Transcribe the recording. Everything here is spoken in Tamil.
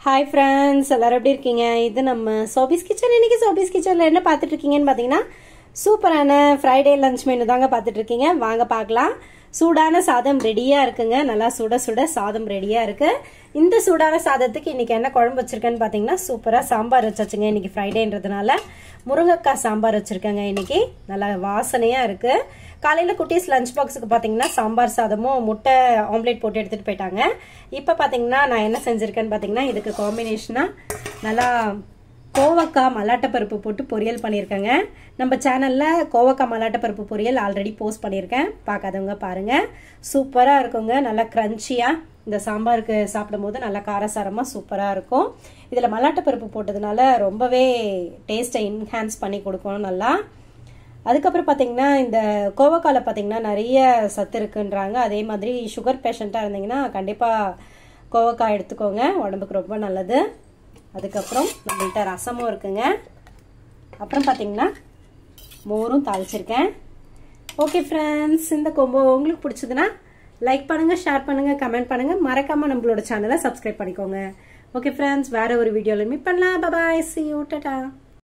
ஹாய் ஃப்ரெண்ட்ஸ் எல்லாரும் எப்படி இருக்கீங்க இது நம்ம சோபிஸ் கிச்சன் இன்னைக்கு சோபிஸ் கிச்சனில் என்ன பார்த்துட்டு இருக்கீங்கன்னு பார்த்தீங்கன்னா சூப்பரான ஃப்ரைடே லஞ்ச் மெனு தாங்க பார்த்துட்டு இருக்கீங்க வாங்க பார்க்கலாம் சூடான சாதம் ரெடியாக இருக்குங்க நல்லா சுட சுட சாதம் ரெடியாக இருக்கு இந்த சூடான சாதத்துக்கு இன்னைக்கு என்ன குழம்பு வச்சிருக்கேன்னு பார்த்தீங்கன்னா சூப்பராக சாம்பார் வச்சாச்சுங்க இன்னைக்கு ஃப்ரைடேன்றதுனால முருங்கைக்காய் சாம்பார் வச்சிருக்கேங்க இன்னைக்கு நல்லா வாசனையாக இருக்கு காலையில் குட்டீஸ் லஞ்ச் பாக்ஸுக்கு பார்த்தீங்கன்னா சாம்பார் சாதமும் முட்டை ஆம்லேட் போட்டு எடுத்துகிட்டு போயிட்டாங்க இப்போ பார்த்தீங்கன்னா நான் என்ன செஞ்சுருக்கேன்னு பார்த்தீங்கன்னா இதுக்கு காம்பினேஷனாக நல்லா கோவக்காய் மல்லாட்டப்பருப்பு போட்டு பொரியல் பண்ணியிருக்கேங்க நம்ம சேனலில் கோவக்காய் மல்லாட்டப்பருப்பு பொரியல் ஆல்ரெடி போஸ்ட் பண்ணியிருக்கேன் பார்க்காதவங்க பாருங்கள் சூப்பராக இருக்குங்க நல்லா க்ரன்ச்சியாக இந்த சாம்பாருக்கு சாப்பிடும்போது நல்லா காரசாரமாக சூப்பராக இருக்கும் இதில் மல்லாட்டப்பருப்பு போட்டதுனால ரொம்பவே டேஸ்ட்டை இன்ஹான்ஸ் பண்ணி கொடுக்கணும் நல்லா அதுக்கப்புறம் பார்த்தீங்கன்னா இந்த கோவக்காயில் பார்த்தீங்கன்னா நிறைய சத்து இருக்குன்றாங்க அதே மாதிரி சுகர் பேஷண்ட்டாக இருந்தீங்கன்னா கண்டிப்பாக கோவக்காய் எடுத்துக்கோங்க உடம்புக்கு ரொம்ப நல்லது அதுக்கப்புறம் நம்மள்கிட்ட ரசமும் இருக்குங்க அப்புறம் பார்த்தீங்கன்னா மோரும் தாளிச்சிருக்கேன் ஓகே ஃப்ரெண்ட்ஸ் இந்த கொம்போ உங்களுக்கு பிடிச்சதுன்னா லைக் பண்ணுங்கள் ஷேர் பண்ணுங்கள் கமெண்ட் பண்ணுங்கள் மறக்காமல் நம்மளோட சேனலை சப்ஸ்கிரைப் பண்ணிக்கோங்க ஓகே ஃப்ரெண்ட்ஸ் வேறு ஒரு வீடியோவில் மீட் பண்ணலாம் பபாய் சி யூ டட்டா